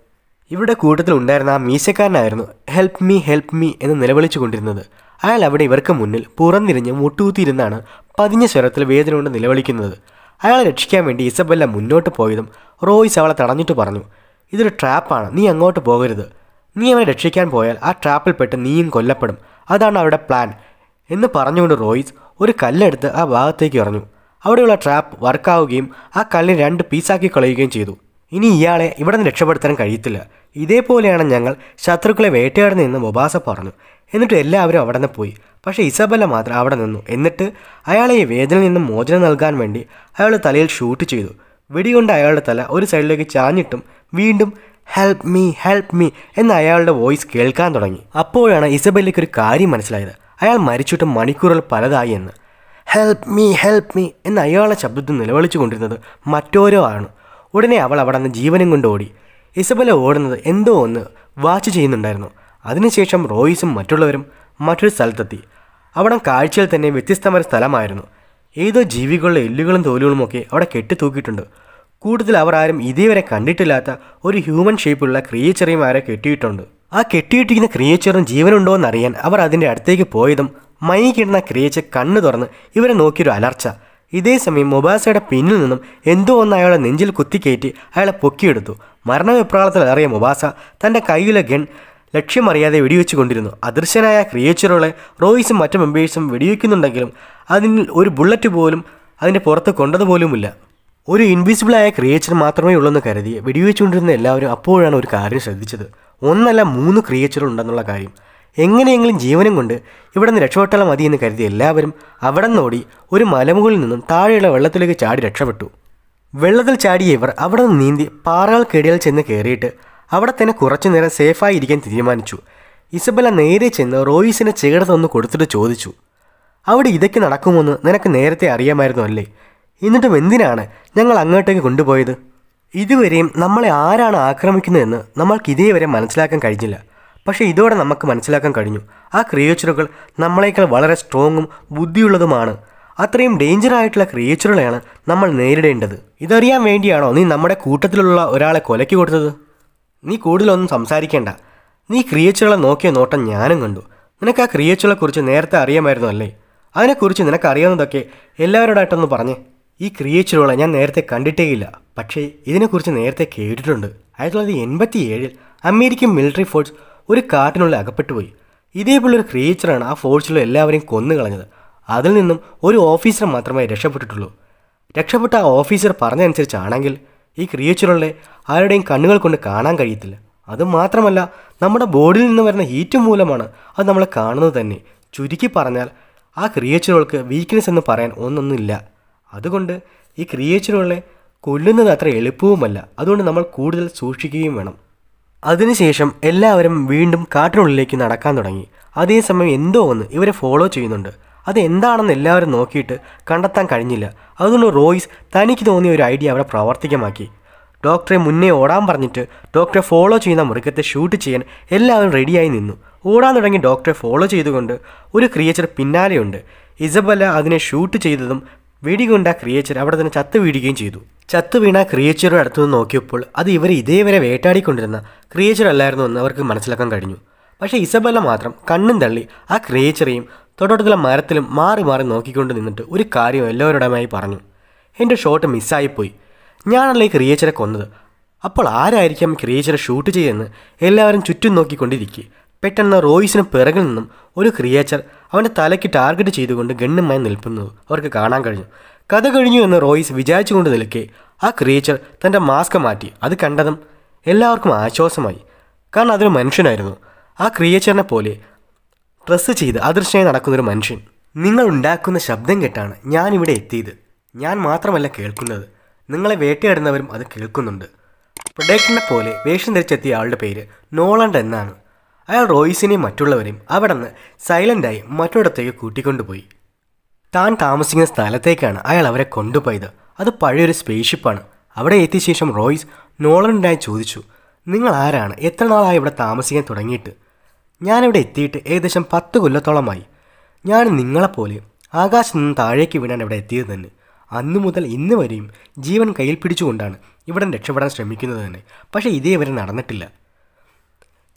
[SPEAKER 1] ഇവിടെ കൂട്ടത്തിൽ ഉണ്ടായിരുന്ന ആ മീശക്കാരനായിരുന്നു ഹെൽപ്പ് മീ ഹെൽപ്പ് മീ എന്ന് നിലവിളിച്ചു കൊണ്ടിരുന്നത് അയാൾ അവിടെ ഇവർക്ക് മുന്നിൽ പുറന്നിരിഞ്ഞ് മുട്ടുകുത്തിയിരുന്നാണ് പതിഞ്ഞ സ്വരത്തിൽ വേദന കൊണ്ട് നിലവിളിക്കുന്നത് അയാളെ രക്ഷിക്കാൻ വേണ്ടി ഇസബെല്ല മുന്നോട്ട് പോയതും റോയ്സ് അവളെ തടഞ്ഞിട്ട് പറഞ്ഞു ഇതൊരു ട്രാപ്പാണ് നീ അങ്ങോട്ട് പോകരുത് നീ അവനെ രക്ഷിക്കാൻ പോയാൽ ആ ട്രാപ്പിൽപ്പെട്ട് നീയും കൊല്ലപ്പെടും അതാണ് അവരുടെ പ്ലാൻ എന്ന് പറഞ്ഞുകൊണ്ട് റോയ്സ് ഒരു കല്ലെടുത്ത് ആ ഭാഗത്തേക്ക് എറിഞ്ഞു അവിടെയുള്ള ട്രാപ്പ് വർക്കാവുകയും ആ കല്ലിനെ രണ്ട് പീസാക്കി കളയുകയും ചെയ്തു ഇനി ഇയാളെ ഇവിടെ നിന്ന് രക്ഷപ്പെടുത്താൻ കഴിയത്തില്ല ഇതേപോലെയാണ് ഞങ്ങൾ ശത്രുക്കളെ വേട്ടയാടുന്നതെന്ന് മൊബാസ പറഞ്ഞു എന്നിട്ട് എല്ലാവരും അവിടെ നിന്ന് പോയി പക്ഷേ ഇസബല്ല മാത്രം അവിടെ നിന്നു എന്നിട്ട് അയാളെ ഈ വേദനയിൽ നിന്നും മോചനം നൽകാൻ വേണ്ടി അയാൾ തലയിൽ ഷൂട്ട് ചെയ്തു വെടികൊണ്ട് അയാളുടെ തല ഒരു സൈഡിലേക്ക് ചാഞ്ഞിട്ടും വീണ്ടും ഹെൽപ്പ് മീ ഹെൽപ്പ് മീ എന്ന അയാളുടെ വോയിസ് കേൾക്കാൻ തുടങ്ങി അപ്പോഴാണ് ഇസബല്ലയ്ക്ക് ഒരു കാര്യം മനസ്സിലായത് അയാൾ മരിച്ചിട്ട് മണിക്കൂറുകൾ പലതായി എന്ന് ഹെൽപ്പ് മീ ഹെൽപ്പ് മീ എന്ന് അയാളുടെ ശബ്ദത്തിൽ നിലവിളിച്ചു കൊണ്ടിരുന്നത് മറ്റോരോ ആണ് ഉടനെ അവൾ അവിടെ നിന്ന് ജീവനും കൊണ്ട് ഓടി ഇസബല ഓടുന്നത് എന്തോ ഒന്ന് വാച്ച് ചെയ്യുന്നുണ്ടായിരുന്നു അതിനുശേഷം റോയിസും മറ്റുള്ളവരും മറ്റൊരു സ്ഥലത്തെത്തി അവിടെ കാഴ്ചയിൽ തന്നെ വ്യത്യസ്തമായ ഒരു സ്ഥലമായിരുന്നു ഏതോ ജീവികളുടെ എല്ലുകളും തോലുകളുമൊക്കെ അവിടെ കെട്ടിത്തൂക്കിയിട്ടുണ്ട് കൂടുതൽ അവർ ആരും ഇതേവരെ കണ്ടിട്ടില്ലാത്ത ഒരു ഹ്യൂമൻ ഷേപ്പുള്ള ക്രിയേച്ചറേയും ആരെ കെട്ടിയിട്ടുണ്ട് ആ കെട്ടിയിട്ടിരിക്കുന്ന ക്രിയേച്ചറും ജീവനുണ്ടോ എന്നറിയാൻ അവർ അതിൻ്റെ അടുത്തേക്ക് പോയതും മയങ്ങിക്കിടുന്ന ക്രിയേച്ചർ കണ്ണു തുറന്ന് ഇവരെ നോക്കിയൊരു അലർച്ച ഇതേ സമയം മൊബാസയുടെ പിന്നിൽ നിന്നും എന്തോ ഒന്ന് അയാളെ നെഞ്ചിൽ കുത്തിക്കയറ്റി അയാളെ പൊക്കിയെടുത്തു മരണവിപ്രാളത്തിൽ അറിയ മൊബാസ തൻ്റെ കയ്യിലെ ഗൺ ലക്ഷ്യമറിയാതെ വെടിവെച്ചു കൊണ്ടിരുന്നു അദൃശ്യനായ ക്രിയേച്ചറുകളെ റോയിസും മറ്റു മെമ്പേഴ്സും വെടിവെക്കുന്നുണ്ടെങ്കിലും അതിന് ഒരു ബുള്ളറ്റ് പോലും അതിൻ്റെ പുറത്ത് കൊണ്ടതുപോലുമില്ല ഒരു ഇൻവിസിബിളായ ക്രിയേച്ചർ മാത്രമേ ഉള്ളെന്ന് കരുതി വെടിവെച്ചുകൊണ്ടിരുന്ന എല്ലാവരും അപ്പോഴാണ് ഒരു കാര്യം ശ്രദ്ധിച്ചത് ഒന്നല്ല മൂന്ന് ക്രിയേച്ചറുകൾ ഉണ്ടെന്നുള്ള കാര്യം എങ്ങനെയെങ്കിലും ജീവനും കൊണ്ട് ഇവിടെ നിന്ന് രക്ഷപ്പെട്ടാൽ മതി എന്ന് കരുതി എല്ലാവരും അവിടെ നിന്നോടി ഒരു മലമുകളിൽ നിന്നും താഴെയുള്ള വെള്ളത്തിലേക്ക് ചാടി രക്ഷപ്പെട്ടു വെള്ളത്തിൽ ചാടിയ ഇവർ അവിടെ നിന്ന് നീന്തി പാറകൾക്കിടയിൽ ചെന്ന് കയറിയിട്ട് അവിടെ തന്നെ കുറച്ചു നേരം സേഫായി ഇരിക്കാൻ തീരുമാനിച്ചു ഇസബല നേരെ ചെന്ന് റോയിസിനെ ചേർത്തൊന്ന് കൊടുത്തിട്ട് ചോദിച്ചു അവിടെ ഇതൊക്കെ നടക്കുമെന്ന് നിനക്ക് നേരത്തെ അറിയാമായിരുന്നു അല്ലേ എന്നിട്ടും എന്തിനാണ് ഞങ്ങൾ അങ്ങോട്ടേക്ക് കൊണ്ടുപോയത് ഇതുവരെയും നമ്മളെ ആരാണ് ആക്രമിക്കുന്നതെന്ന് നമ്മൾക്ക് ഇതേവരെ മനസ്സിലാക്കാൻ കഴിഞ്ഞില്ല പക്ഷേ ഇതോടെ നമുക്ക് മനസ്സിലാക്കാൻ കഴിഞ്ഞു ആ ക്രിയേച്ചറുകൾ നമ്മളെക്കാൾ വളരെ സ്ട്രോങ്ങും ബുദ്ധിയുള്ളതുമാണ് അത്രയും ഡേഞ്ചർ ആയിട്ടുള്ള ക്രിയേച്ചറുകളെയാണ് നമ്മൾ നേരിടേണ്ടത് ഇതറിയാൻ വേണ്ടിയാണോ നീ നമ്മുടെ കൂട്ടത്തിലുള്ള ഒരാളെ കൊലയ്ക്ക് കൊടുത്തത് നീ കൂടുതലൊന്നും സംസാരിക്കേണ്ട നീ ക്രിയേച്ചറുകളെ നോക്കിയ നോട്ടം ഞാനും കണ്ടു നിനക്ക് ആ ക്രിയേച്ചറുകളെ കുറിച്ച് നേരത്തെ അറിയാമായിരുന്നു അല്ലേ അതിനെക്കുറിച്ച് നിനക്ക് അറിയാവുന്നതൊക്കെ എല്ലാവരോടായിട്ടൊന്ന് പറഞ്ഞേ ഈ ക്രിയേച്ചറുകളെ ഞാൻ നേരത്തെ കണ്ടിട്ടേയില്ല പക്ഷേ ഇതിനെക്കുറിച്ച് നേരത്തെ കേട്ടിട്ടുണ്ട് ആയിരത്തി തൊള്ളായിരത്തി എൺപത്തി ഏഴിൽ അമേരിക്കൻ മിലിറ്ററി ഫോഴ്സ് ഒരു കാട്ടിനുള്ളിൽ അകപ്പെട്ടുപോയി ഇതേപോലൊരു ക്രിയേച്ചറാണ് ആ ഫോഴ്സിലുള്ള എല്ലാവരെയും കൊന്നു കളഞ്ഞത് അതിൽ നിന്നും ഒരു ഓഫീസർ മാത്രമേ രക്ഷപ്പെട്ടിട്ടുള്ളൂ രക്ഷപ്പെട്ട ആ ഓഫീസർ പറഞ്ഞതനുസരിച്ചാണെങ്കിൽ ഈ ക്രിയേച്ചറുകളെ ആരുടെയും കണ്ണുകൾ കൊണ്ട് കാണാൻ കഴിയത്തില്ല അതുമാത്രമല്ല നമ്മുടെ ബോഡിയിൽ നിന്ന് വരുന്ന ഹീറ്റ് മൂലമാണ് അത് നമ്മൾ കാണുന്നത് തന്നെ ചുരുക്കി പറഞ്ഞാൽ ആ ക്രിയേച്ചറുകൾക്ക് വീക്ക്നെസ് എന്ന് പറയാൻ ഒന്നൊന്നുമില്ല അതുകൊണ്ട് ഈ ക്രിയേച്ചറുകളെ കൊല്ലുന്നത് അത്ര എളുപ്പവുമല്ല അതുകൊണ്ട് നമ്മൾ കൂടുതൽ സൂക്ഷിക്കുകയും വേണം അതിനുശേഷം എല്ലാവരും വീണ്ടും കാട്ടിനുള്ളിലേക്ക് നടക്കാൻ തുടങ്ങി അതേസമയം എന്തോ ഒന്ന് ഇവരെ ഫോളോ ചെയ്യുന്നുണ്ട് അത് എന്താണെന്ന് എല്ലാവരും നോക്കിയിട്ട് കണ്ടെത്താൻ കഴിഞ്ഞില്ല അതുകൊണ്ട് റോയ്സ് തനിക്ക് തോന്നിയ ഒരു ഐഡിയ അവിടെ പ്രാവർത്തികമാക്കി ഡോക്ടറെ മുന്നേ ഓടാൻ പറഞ്ഞിട്ട് ഡോക്ടറെ ഫോളോ ചെയ്യുന്ന മൃഗത്തെ ഷൂട്ട് ചെയ്യാൻ എല്ലാവരും റെഡിയായി നിന്നു ഓടാൻ തുടങ്ങി ഡോക്ടറെ ഫോളോ ചെയ്തുകൊണ്ട് ഒരു ക്രിയേച്ചർ പിന്നാലെയുണ്ട് ഇസബല്ല അതിനെ ഷൂട്ട് ചെയ്തതും വെടികൊണ്ട് ആ ക്രിയേച്ചർ അവിടെ തന്നെ ചത്തു വീഴുകയും ചെയ്തു ചത്തു വീണ ക്രിയേച്ചറുടെ അടുത്തുനിന്ന് നോക്കിയപ്പോൾ അത് ഇവരെ ഇതേവരെ വേട്ടാടിക്കൊണ്ടിരുന്ന ക്രിയേച്ചർ അല്ലായിരുന്നു എന്ന് അവർക്ക് മനസ്സിലാക്കാൻ കഴിഞ്ഞു പക്ഷേ ഇസബല്ല മാത്രം കണ്ണും തള്ളി ആ ക്രിയേച്ചറെയും തൊട്ടടുത്തുള്ള മരത്തിലും മാറി മാറി നോക്കിക്കൊണ്ട് നിന്നിട്ട് ഒരു കാര്യം എല്ലാവരോടുമായി പറഞ്ഞു എൻ്റെ ഷോട്ട് മിസ്സായിപ്പോയി ഞാനല്ലേ ഈ ക്രിയേച്ചറെ കൊന്നത് അപ്പോൾ ആരായിരിക്കാം ക്രിയേച്ചറെ ഷൂട്ട് ചെയ്യുമെന്ന് എല്ലാവരും ചുറ്റും നോക്കിക്കൊണ്ടിരിക്കെ പെട്ടെന്ന് റോയിസിന് പിറകിൽ നിന്നും ഒരു ക്രിയേച്ചർ അവൻ്റെ തലയ്ക്ക് ടാർഗറ്റ് ചെയ്തുകൊണ്ട് ഗണ്ണുമായി നിൽക്കുന്നത് അവർക്ക് കാണാൻ കഴിഞ്ഞു കഥ കഴിഞ്ഞു എന്ന് റോയിസ് വിചാരിച്ചുകൊണ്ട് നിൽക്കെ ആ ക്രിയേച്ചർ തൻ്റെ മാസ്ക് മാറ്റി അത് കണ്ടതും എല്ലാവർക്കും ആശ്വാസമായി കാരണം അതൊരു മനുഷ്യനായിരുന്നു ആ ക്രിയേച്ചറിനെ പോലെ ഡ്രസ്സ് ചെയ്ത് അദൃശ്യമായി നടക്കുന്നൊരു മനുഷ്യൻ നിങ്ങൾ ഉണ്ടാക്കുന്ന ശബ്ദം കേട്ടാണ് ഞാനിവിടെ എത്തിയത് ഞാൻ മാത്രമല്ല കേൾക്കുന്നത് നിങ്ങളെ വേട്ടയാടുന്നവരും അത് കേൾക്കുന്നുണ്ട് പ്രൊഡക്റ്റിനെ പോലെ വേഷം ധരിച്ചെത്തിയ ആളുടെ പേര് നോളണ്ട് എന്നാണ് അയാൾ റോയിസിനെയും മറ്റുള്ളവരെയും അവിടെ നിന്ന് സൈലൻ്റായി മറ്റൊരിടത്തേക്ക് കൂട്ടിക്കൊണ്ടുപോയി താൻ താമസിക്കുന്ന സ്ഥലത്തേക്കാണ് അയാൾ അവരെ കൊണ്ടുപോയത് അത് പഴയൊരു സ്പേസ്ഷിപ്പാണ് അവിടെ എത്തിയ ശേഷം റോയ്സ് നോളണ്ടായി ചോദിച്ചു നിങ്ങൾ ആരാണ് എത്ര നാളായി ഇവിടെ താമസിക്കാൻ തുടങ്ങിയിട്ട് ഞാനിവിടെ എത്തിയിട്ട് ഏകദേശം പത്ത് കൊല്ലത്തോളമായി ഞാൻ നിങ്ങളെപ്പോലെ ആകാശത്ത് നിന്ന് താഴേക്ക് വീണാൻ ഇവിടെ എത്തിയത് തന്നെ അന്നു മുതൽ ഇന്ന് വരെയും ജീവൻ കയ്യിൽ പിടിച്ചുകൊണ്ടാണ് ഇവിടെ രക്ഷപ്പെടാൻ ശ്രമിക്കുന്നത് തന്നെ പക്ഷേ ഇതേവരെ നടന്നിട്ടില്ല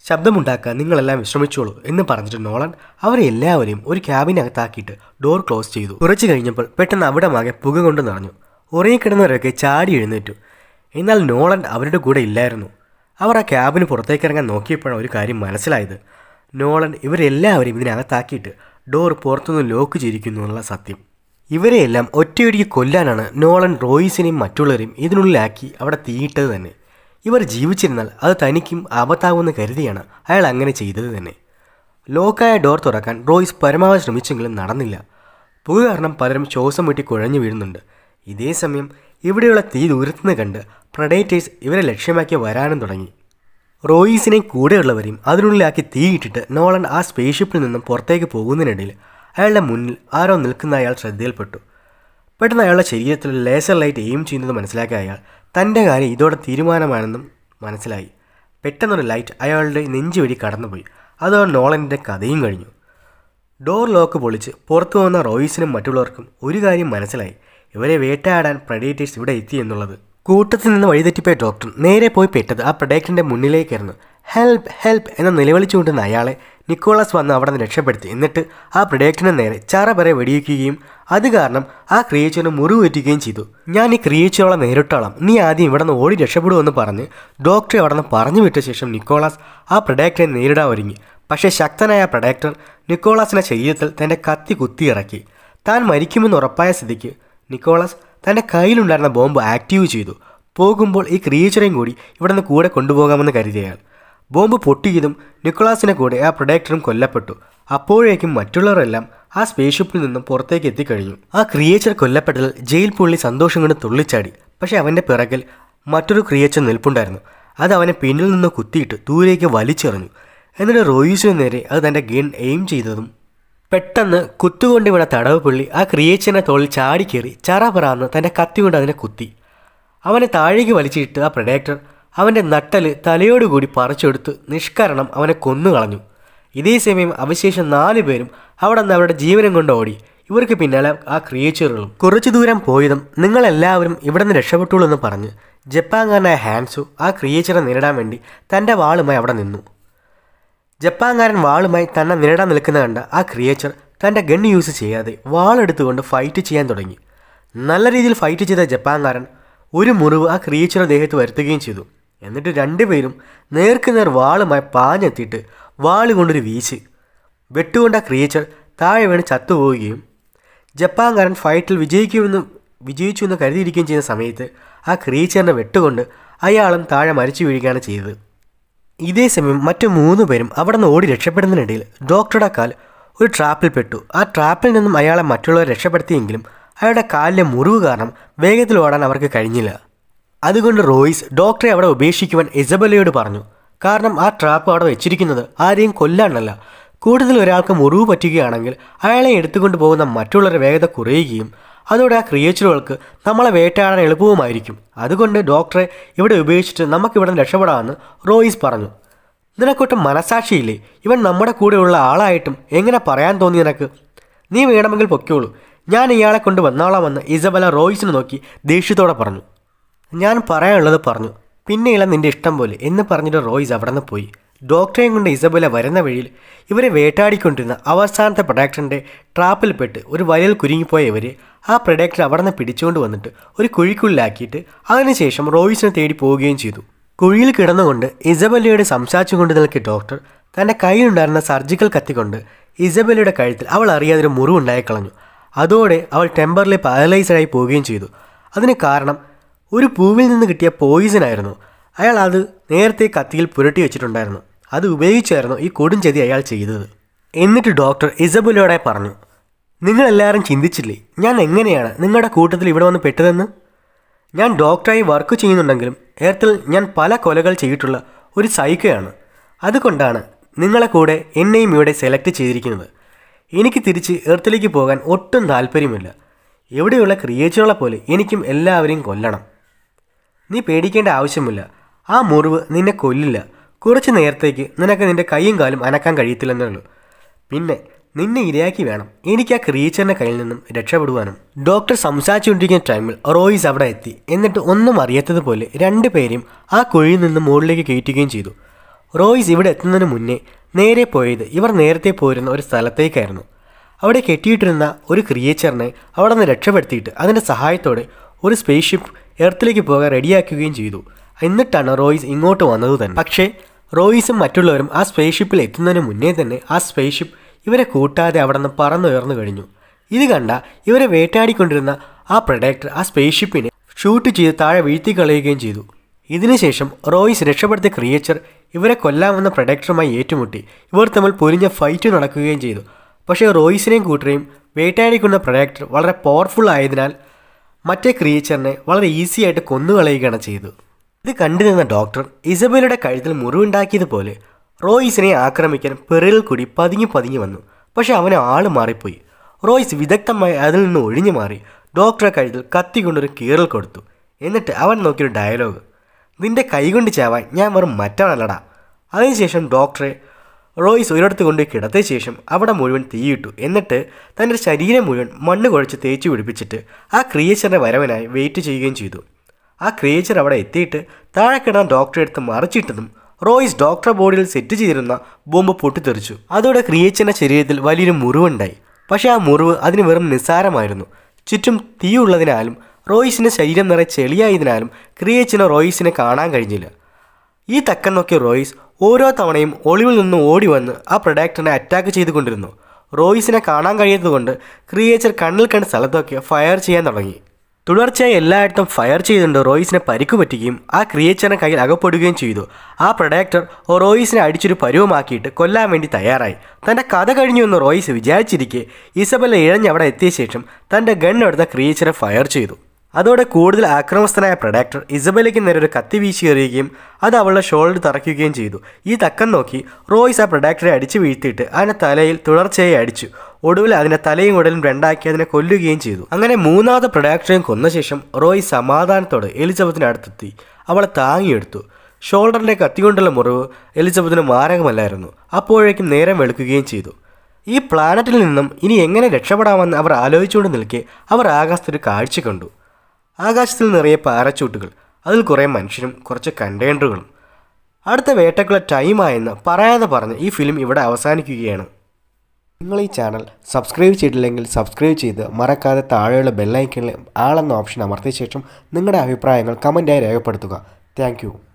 [SPEAKER 1] ശബ്ദമുണ്ടാക്കാൻ നിങ്ങളെല്ലാം വിശ്രമിച്ചോളൂ എന്ന് പറഞ്ഞിട്ട് നോളൻ അവരെ എല്ലാവരെയും ഒരു ക്യാബിനകത്താക്കിയിട്ട് ഡോർ ക്ലോസ് ചെയ്തു കുറച്ച് കഴിഞ്ഞപ്പോൾ പെട്ടെന്ന് അവിടെ മാകെ പുക കൊണ്ട് നിറഞ്ഞു ഉറങ്ങിക്കിടന്നവരൊക്കെ ചാടി എഴുന്നേറ്റു എന്നാൽ നോളൻ അവരുടെ കൂടെ ഇല്ലായിരുന്നു അവർ ആ ക്യാബിന് പുറത്തേക്ക് ഇറങ്ങാൻ നോക്കിയപ്പോഴാണ് ഒരു കാര്യം മനസ്സിലായത് നോളൻ ഇവരെല്ലാവരെയും ഇതിനകത്താക്കിയിട്ട് ഡോർ പുറത്തുനിന്ന് ലോക്ക് ചെയ്തിരിക്കുന്നു എന്നുള്ള സത്യം ഇവരെയെല്ലാം ഒറ്റയടിക്ക് കൊല്ലാനാണ് നോളൻ റോയിസിനെയും മറ്റുള്ളവരെയും ഇതിനുള്ളിലാക്കി അവിടെ തീയിട്ടത് തന്നെ ഇവർ ജീവിച്ചിരുന്നാൽ അത് തനിക്കും ആപത്താകുമെന്ന് കരുതിയാണ് അയാൾ അങ്ങനെ ചെയ്തത് തന്നെ ലോക്കായ ഡോർ തുറക്കാൻ റോയ്സ് പരമാവധി ശ്രമിച്ചെങ്കിലും നടന്നില്ല പുക കാരണം പലരും ശ്വാസം മുട്ടി കുഴഞ്ഞു വീഴുന്നുണ്ട് ഇതേ സമയം ഇവിടെയുള്ള തീ ദൂരത്തുനിന്ന് കണ്ട് പ്രഡേറ്റേഴ്സ് ഇവരെ ലക്ഷ്യമാക്കി വരാനും തുടങ്ങി റോയീസിനെയും കൂടെയുള്ളവരെയും അതിനുള്ളിലാക്കി തീയിട്ടിട്ട് നോളൻ ആ സ്പേസ്ഷിപ്പിൽ നിന്നും പുറത്തേക്ക് പോകുന്നതിനിടയിൽ അയാളുടെ മുന്നിൽ ആരോ നിൽക്കുന്ന അയാൾ ശ്രദ്ധയിൽപ്പെട്ടു പെട്ടെന്ന് അയാളുടെ ശരീരത്തിൽ ലേസർ ലൈറ്റ് എയിം ചെയ്യുന്നത് മനസ്സിലാക്കിയ അയാൾ തൻ്റെ കാര്യം ഇതോടെ തീരുമാനമാണെന്നും മനസ്സിലായി പെട്ടെന്നൊരു ലൈറ്റ് അയാളുടെ നെഞ്ചു വഴി കടന്നുപോയി അതോടെ നോളൻ്റെ കഥയും കഴിഞ്ഞു ഡോർ ലോക്ക് പൊളിച്ച് പുറത്തു വന്ന റോയിസിനും മറ്റുള്ളവർക്കും ഒരു കാര്യം മനസ്സിലായി ഇവരെ വേട്ടയാടാൻ പ്രഡേറ്റേഴ്സ് ഇവിടെ എത്തി എന്നുള്ളത് കൂട്ടത്തിൽ നിന്ന് വഴിതെറ്റിപ്പോയ ഡോക്ടർ നേരെ പോയി പെട്ടത് ആ പ്രൊഡക്റ്റിൻ്റെ മുന്നിലേക്കായിരുന്നു ഹെൽപ്പ് ഹെൽപ്പ് എന്ന് നിലവിളിച്ചുകൊണ്ടിരുന്ന അയാളെ നിക്കോളാസ് വന്ന് അവിടെ നിന്ന് രക്ഷപ്പെടുത്തി എന്നിട്ട് ആ പ്രൊഡക്റ്റിന് നേരെ ചറ വരെ വെടിവെക്കുകയും അത് കാരണം ആ ക്രിയേച്ചറിന് മുറിവേറ്റുകയും ചെയ്തു ഞാൻ ഈ ക്രിയേച്ചറോളെ നേരിട്ടോളാം നീ ആദ്യം ഇവിടെ നിന്ന് ഓടി രക്ഷപ്പെടുമെന്ന് പറഞ്ഞ് ഡോക്ടറെ അവിടെ നിന്ന് പറഞ്ഞു വിട്ട ശേഷം നിക്കോളാസ് ആ പ്രൊഡക്റ്റിനെ നേരിടാൻ ഒരുങ്ങി പക്ഷേ ശക്തനായ പ്രൊഡക്ടർ നിക്കോളാസിന്റെ ശരീരത്തിൽ തൻ്റെ കത്തി കുത്തിയിറക്കി താൻ മരിക്കുമെന്ന് ഉറപ്പായ സ്ഥിതിക്ക് നിക്കോളാസ് തൻ്റെ കയ്യിലുണ്ടായിരുന്ന ബോംബ് ആക്റ്റീവ് ചെയ്തു പോകുമ്പോൾ ഈ ക്രിയേച്ചറേയും കൂടി ഇവിടെ നിന്ന് കൂടെ കൊണ്ടുപോകാമെന്ന് കരുതിയയാൾ ബോംബ് പൊട്ടിയതും നിക്കോളാസിനെ കൂടെ ആ പ്രൊഡക്ടറും കൊല്ലപ്പെട്ടു അപ്പോഴേക്കും മറ്റുള്ളവരെല്ലാം ആ സ്പേസ്ഷിപ്പിൽ നിന്നും പുറത്തേക്ക് എത്തിക്കഴിഞ്ഞു ആ ക്രിയേച്ചർ കൊല്ലപ്പെട്ടതിൽ ജയിൽ പുള്ളി സന്തോഷം കൊണ്ട് തുള്ളിച്ചാടി പക്ഷേ അവൻ്റെ പിറകിൽ മറ്റൊരു ക്രിയേച്ചർ നിൽപ്പുണ്ടായിരുന്നു അത് അവനെ പിന്നിൽ നിന്ന് കുത്തിയിട്ട് ദൂരേക്ക് വലിച്ചെറിഞ്ഞു എന്നിട്ട് റോയിസിനു നേരെ അത് തൻ്റെ ഗൺ എയിം ചെയ്തതും പെട്ടെന്ന് കുത്തുകൊണ്ട് വീണ തടവ് പുള്ളി ആ ക്രിയേച്ചറിനെ തോളിൽ ചാടിക്കേറി ചറ പറന്ന് തൻ്റെ കത്തി കൊണ്ട് അതിനെ കുത്തി അവനെ താഴേക്ക് വലിച്ചിട്ട് ആ പ്രൊഡക്ടർ അവൻ്റെ നട്ടല് തലയോടുകൂടി പറിച്ചെടുത്ത് നിഷ്കരണം അവനെ കൊന്നുകളഞ്ഞു ഇതേ സമയം അവശേഷം നാല് പേരും അവിടെ നിന്ന് അവരുടെ ജീവനം കൊണ്ട് ഓടി ഇവർക്ക് പിന്നാലെ ആ ക്രിയേച്ചറുകളും കുറച്ചു ദൂരം പോയതും നിങ്ങളെല്ലാവരും ഇവിടെ നിന്ന് രക്ഷപ്പെട്ടുള്ളൂ എന്ന് പറഞ്ഞ് ജപ്പാൻകാരനായ ഹാൻസു ആ ക്രിയേച്ചറെ നേരിടാൻ വേണ്ടി തൻ്റെ വാളുമായി അവിടെ നിന്നു ജപ്പാൻകാരൻ വാളുമായി തന്നെ നേരിടാൻ നിൽക്കുന്ന കണ്ട ആ ക്രിയേച്ചർ തൻ്റെ ഗൺ യൂസ് ചെയ്യാതെ വാളെടുത്തുകൊണ്ട് ഫൈറ്റ് ചെയ്യാൻ തുടങ്ങി നല്ല രീതിയിൽ ഫൈറ്റ് ചെയ്ത ജപ്പാൻകാരൻ ഒരു മുറിവ് ആ ക്രിയേച്ചറെ ദേഹത്ത് വരുത്തുകയും ചെയ്തു എന്നിട്ട് രണ്ടുപേരും നേർക്കുനേർ വാളുമായി പാഞ്ഞെത്തിയിട്ട് വാള് കൊണ്ടൊരു വീശ് വെട്ടുകൊണ്ട ആ ക്രിയേച്ചർ താഴെ വീണ് ചത്തുപോവുകയും ജപ്പാൻകാരൻ ഫൈറ്റിൽ വിജയിക്കുമെന്ന് വിജയിച്ചു എന്ന് കരുതിയിരിക്കുകയും ചെയ്യുന്ന സമയത്ത് ആ ക്രിയേച്ചറിനെ വെട്ടുകൊണ്ട് അയാളും താഴെ മരിച്ചു വീഴുകയാണ് ചെയ്തത് ഇതേ സമയം മറ്റു മൂന്ന് പേരും അവിടെ നിന്ന് ഓടി രക്ഷപ്പെടുന്നതിനിടയിൽ ഡോക്ടറുടെ കാൽ ഒരു ട്രാപ്പിൽ പെട്ടു ആ ട്രാപ്പിൽ നിന്നും അയാളെ മറ്റുള്ളവർ രക്ഷപ്പെടുത്തിയെങ്കിലും അയാളുടെ കാലിലെ മുറിവ് കാരണം വേഗത്തിൽ ഓടാൻ അവർക്ക് കഴിഞ്ഞില്ല അതുകൊണ്ട് റോയിസ് ഡോക്ടറെ അവിടെ ഉപേക്ഷിക്കുവാൻ ഇസബലയോട് പറഞ്ഞു കാരണം ആ ട്രാപ്പ് അവിടെ വെച്ചിരിക്കുന്നത് ആരെയും കൊല്ലാനല്ല കൂടുതൽ ഒരാൾക്ക് മുറിവ് പറ്റുകയാണെങ്കിൽ അയാളെ എടുത്തുകൊണ്ട് പോകുന്ന മറ്റുള്ളവരുടെ വേഗത കുറയുകയും അതോടെ ആ ക്രിയേച്ചറുകൾക്ക് നമ്മളെ വേട്ടയാടാൻ എളുപ്പവുമായിരിക്കും അതുകൊണ്ട് ഡോക്ടറെ ഇവിടെ ഉപേക്ഷിച്ചിട്ട് നമുക്കിവിടെ നിന്ന് രക്ഷപ്പെടാമെന്ന് റോയിസ് പറഞ്ഞു നിനക്കൊട്ടും മനസാക്ഷിയില്ലേ ഇവൻ നമ്മുടെ കൂടെയുള്ള ആളായിട്ടും എങ്ങനെ പറയാൻ തോന്നി നിനക്ക് നീ വേണമെങ്കിൽ പൊക്കോളൂ ഞാൻ ഇയാളെ കൊണ്ട് വന്നോളാമെന്ന് ഇസബല റോയിസിനെ നോക്കി ദേഷ്യത്തോടെ പറഞ്ഞു ഞാൻ പറയാനുള്ളത് പറഞ്ഞു പിന്നെയുള്ള നിന്റെ ഇഷ്ടം പോലെ എന്ന് പറഞ്ഞിട്ട് റോയ്സ് അവിടെ നിന്ന് പോയി ഡോക്ടറെയും കൊണ്ട് ഇസബല വരുന്ന വഴിയിൽ ഇവരെ വേട്ടാടിക്കൊണ്ടിരുന്ന അവസാനത്തെ പ്രൊഡക്ടറിൻ്റെ ട്രാപ്പിൽപ്പെട്ട് ഒരു വലയിൽ കുരുങ്ങിപ്പോയ ഇവരെ ആ പ്രൊഡക്ടർ അവിടെ നിന്ന് പിടിച്ചുകൊണ്ട് വന്നിട്ട് ഒരു കുഴിക്കുള്ളിലാക്കിയിട്ട് അതിനുശേഷം റോയ്സിനെ തേടി പോവുകയും ചെയ്തു കുഴിയിൽ കിടന്നുകൊണ്ട് ഇസബലയോട് സംസാരിച്ചുകൊണ്ട് നിൽക്കിയ ഡോക്ടർ തൻ്റെ കയ്യിലുണ്ടായിരുന്ന സർജിക്കൽ കത്തിക്കൊണ്ട് ഇസബലയുടെ കഴുത്തിൽ അവൾ അറിയാതെ ഒരു മുറിവുണ്ടായി കളഞ്ഞു അതോടെ അവൾ ടെമ്പറിലെ പാരലൈസ്ഡായി പോവുകയും ചെയ്തു അതിന് കാരണം ഒരു പൂവിൽ നിന്ന് കിട്ടിയ പോയിസൺ ആയിരുന്നു അയാൾ അത് നേരത്തെ കത്തിയിൽ പുരട്ടി വെച്ചിട്ടുണ്ടായിരുന്നു അത് ഉപയോഗിച്ചായിരുന്നു ഈ കൊടും ചതി അയാൾ ചെയ്തത് എന്നിട്ട് ഡോക്ടർ ഇസബുലോടെ പറഞ്ഞു നിങ്ങളെല്ലാവരും ചിന്തിച്ചില്ലേ ഞാൻ എങ്ങനെയാണ് നിങ്ങളുടെ കൂട്ടത്തിൽ ഇവിടെ വന്ന് പെട്ടതെന്ന് ഞാൻ ഡോക്ടറായി വർക്ക് ചെയ്യുന്നുണ്ടെങ്കിലും എർത്തിൽ ഞാൻ പല കൊലകൾ ചെയ്തിട്ടുള്ള ഒരു സൈക്കയാണ് അതുകൊണ്ടാണ് നിങ്ങളെ കൂടെ എന്നെയും ഇവിടെ സെലക്ട് ചെയ്തിരിക്കുന്നത് എനിക്ക് തിരിച്ച് എർത്തിലേക്ക് പോകാൻ ഒട്ടും താല്പര്യമില്ല ഇവിടെയുള്ള ക്രിയേച്ചറുകളെ പോലെ എനിക്കും എല്ലാവരെയും കൊല്ലണം നീ പേടിക്കേണ്ട ആവശ്യമില്ല ആ മുറിവ് നിന്നെ കൊല്ലില്ല കുറച്ച് നേരത്തേക്ക് നിനക്ക് നിന്റെ കൈയും കാലും അനക്കാൻ കഴിയത്തില്ലെന്നേ ഉള്ളൂ പിന്നെ നിന്നെ ഇരയാക്കി വേണം എനിക്ക് ആ ക്രിയേച്ചറിന്റെ കയ്യിൽ നിന്നും രക്ഷപ്പെടുവാനും ഡോക്ടർ സംസാരിച്ചുകൊണ്ടിരിക്കുന്ന ടൈമിൽ റോയിസ് അവിടെ എത്തി എന്നിട്ട് ഒന്നും അറിയാത്തതുപോലെ രണ്ടുപേരെയും ആ കുഴിയിൽ നിന്നും മുകളിലേക്ക് കയറ്റുകയും ചെയ്തു റോയ്സ് ഇവിടെ എത്തുന്നതിന് മുന്നേ നേരെ പോയത് ഇവർ നേരത്തെ പോയിരുന്ന ഒരു സ്ഥലത്തേക്കായിരുന്നു അവിടെ കെട്ടിയിട്ടിരുന്ന ഒരു ക്രിയേച്ചറിനെ അവിടെ നിന്ന് രക്ഷപ്പെടുത്തിയിട്ട് അതിൻ്റെ സഹായത്തോടെ ഒരു സ്പേസ് ഷിപ്പ് എർത്തിലേക്ക് പോകാൻ റെഡിയാക്കുകയും ചെയ്തു എന്നിട്ടാണ് റോയ്സ് ഇങ്ങോട്ട് വന്നത് തന്നെ പക്ഷേ റോയ്സും മറ്റുള്ളവരും ആ സ്പേസ് ഷിപ്പിൽ എത്തുന്നതിന് മുന്നേ തന്നെ ആ സ്പേസ് ഷിപ്പ് ഇവരെ കൂട്ടാതെ അവിടെ നിന്ന് പറന്നുയർന്നു കഴിഞ്ഞു ഇത് കണ്ട ഇവരെ വേട്ടാടിക്കൊണ്ടിരുന്ന ആ പ്രൊഡക്ടർ ആ സ്പേസ് ഷിപ്പിനെ ഷൂട്ട് ചെയ്ത് താഴെ വീഴ്ത്തി കളയുകയും ചെയ്തു ഇതിനുശേഷം റോയ്സ് രക്ഷപ്പെടുത്തിയ ക്രിയേച്ചർ ഇവരെ കൊല്ലാമെന്ന പ്രൊഡക്ടറുമായി ഏറ്റുമുട്ടി ഇവർ തമ്മിൽ പൊരിഞ്ഞ ഫൈറ്റ് നടക്കുകയും ചെയ്തു പക്ഷേ റോയ്സിനെയും കൂട്ടരെയും വേട്ടയാടിക്കുന്ന പ്രൊഡക്ടർ വളരെ പവർഫുൾ ആയതിനാൽ മറ്റേ ക്രിയേച്ചറിനെ വളരെ ഈസി ആയിട്ട് കൊന്നുകളയുകയാണ് ചെയ്തത് ഇത് കണ്ടു നിന്ന ഡോക്ടർ ഇസബേലയുടെ കഴുത്തിൽ മുറിവുണ്ടാക്കിയതുപോലെ റോയ്സിനെ ആക്രമിക്കാൻ പെറിൽ കൂടി പതുങ്ങി പതുങ്ങി വന്നു പക്ഷെ അവന് ആള് മാറിപ്പോയി റോയ്സ് വിദഗ്ധമായി അതിൽ നിന്ന് ഒഴിഞ്ഞു മാറി ഡോക്ടറെ കഴുത്തിൽ കത്തി കൊണ്ടൊരു കീറൽ കൊടുത്തു എന്നിട്ട് അവൻ നോക്കിയൊരു ഡയലോഗ് നിന്റെ കൈകൊണ്ട് ചാവാൻ ഞാൻ വെറും മറ്റവനല്ലടാ അതിനുശേഷം ഡോക്ടറെ റോയ്സ് ഒരിടത്ത് കൊണ്ട് കിടത്തിയ ശേഷം അവിടെ മുഴുവൻ തീയിട്ടു എന്നിട്ട് തൻ്റെ ശരീരം മുഴുവൻ മണ്ണ് കുഴച്ച് തേച്ച് പിടിപ്പിച്ചിട്ട് ആ ക്രിയേച്ചറിൻ്റെ വരവനായി വെയിറ്റ് ചെയ്യുകയും ചെയ്തു ആ ക്രിയേച്ചർ അവിടെ എത്തിയിട്ട് താഴെ കിടന്ന ഡോക്ടറെ എടുത്ത് മറിച്ചിട്ടതും റോയ്സ് ഡോക്ടറെ ബോഡിയിൽ സെറ്റ് ചെയ്തിരുന്ന ബോംബ് പൊട്ടിത്തെറിച്ചു അതോടെ ക്രിയേച്ചറിൻ്റെ ശരീരത്തിൽ വലിയൊരു മുറിവുണ്ടായി പക്ഷേ ആ മുറിവ് അതിന് വെറും നിസ്സാരമായിരുന്നു ചുറ്റും തീയുള്ളതിനാലും റോയ്സിൻ്റെ ശരീരം നിറയെ ചെളിയായതിനാലും ക്രിയേച്ചറിന് റോയ്സിനെ കാണാൻ കഴിഞ്ഞില്ല ഈ തക്കം നോക്കിയ റോയ്സ് ഓരോ തവണയും ഒളിവിൽ നിന്ന് ഓടി വന്ന് ആ പ്രൊഡക്ടറിനെ അറ്റാക്ക് ചെയ്തുകൊണ്ടിരുന്നു റോയ്സിനെ കാണാൻ കഴിയാത്തതുകൊണ്ട് ക്രിയേച്ചർ കണ്ണിൽ കണ്ട സ്ഥലത്തൊക്കെ ഫയർ ചെയ്യാൻ തുടങ്ങി തുടർച്ചയായി എല്ലായിടത്തും ഫയർ ചെയ്തുകൊണ്ട് റോയ്സിനെ പരിക്കു പറ്റുകയും ആ ക്രിയേച്ചറിനെ കയ്യിൽ അകപ്പെടുകയും ചെയ്തു ആ പ്രൊഡക്ടർ റോയ്സിനെ അടിച്ചൊരു പരുവമാക്കിയിട്ട് കൊല്ലാൻ വേണ്ടി തയ്യാറായി തൻ്റെ കഥ കഴിഞ്ഞു എന്ന് റോയ്സ് വിചാരിച്ചിരിക്കെ ഇസബല്ല ഇഴഞ്ഞ് അവിടെ എത്തിയ ശേഷം തൻ്റെ ഗൺ എടുത്ത ക്രിയേച്ചറെ ഫയർ ചെയ്തു അതോടെ കൂടുതൽ ആക്രമസ്ഥനായ പ്രൊഡക്ടർ ഇസബലയ്ക്ക് നേരെ ഒരു കത്തി വീശി എറിയുകയും അത് അവളുടെ ഷോൾഡർ തറയ്ക്കുകയും ചെയ്തു ഈ തക്കം നോക്കി റോയ്സ് ആ പ്രൊഡക്ടറെ അടിച്ചു വീഴ്ത്തിയിട്ട് അതിനെ തലയിൽ തുടർച്ചയായി അടിച്ചു ഒടുവിൽ അതിനെ തലയും ഉടലും രണ്ടാക്കി അതിനെ കൊല്ലുകയും ചെയ്തു അങ്ങനെ മൂന്നാമത്തെ പ്രൊഡക്ടറെയും കൊന്ന ശേഷം റോയ് സമാധാനത്തോടെ എലിസബത്തിന് അടുത്തെത്തി അവളെ താങ്ങിയെടുത്തു ഷോൾഡറിലെ കത്തികൊണ്ടുള്ള മുറിവ് എലിസബത്തിന് മാരകമല്ലായിരുന്നു അപ്പോഴേക്കും നേരം വെളുക്കുകയും ചെയ്തു ഈ പ്ലാനറ്റിൽ നിന്നും ഇനി എങ്ങനെ രക്ഷപ്പെടാമെന്ന് അവർ ആലോചിച്ചുകൊണ്ട് നിൽക്കെ അവർ ആകാശത്തൊരു കാഴ്ച കണ്ടു ആകാശത്തിൽ നിറയെ പാരച്ചൂട്ടുകൾ അതിൽ കുറേ മനുഷ്യരും കുറച്ച് കണ്ടെയ്നറുകളും അടുത്ത വേട്ടക്കുള്ള ടൈമായെന്ന് പറയാതെ പറഞ്ഞ് ഈ ഫിലിം ഇവിടെ അവസാനിക്കുകയാണ് നിങ്ങൾ ഈ ചാനൽ സബ്സ്ക്രൈബ് ചെയ്തിട്ടില്ലെങ്കിൽ സബ്സ്ക്രൈബ് ചെയ്ത് മറക്കാതെ താഴെയുള്ള ബെല്ലൈക്കണിൽ ആളെന്ന ഓപ്ഷൻ അമർത്തിയ ശേഷം നിങ്ങളുടെ അഭിപ്രായങ്ങൾ കമൻറ്റായി രേഖപ്പെടുത്തുക താങ്ക്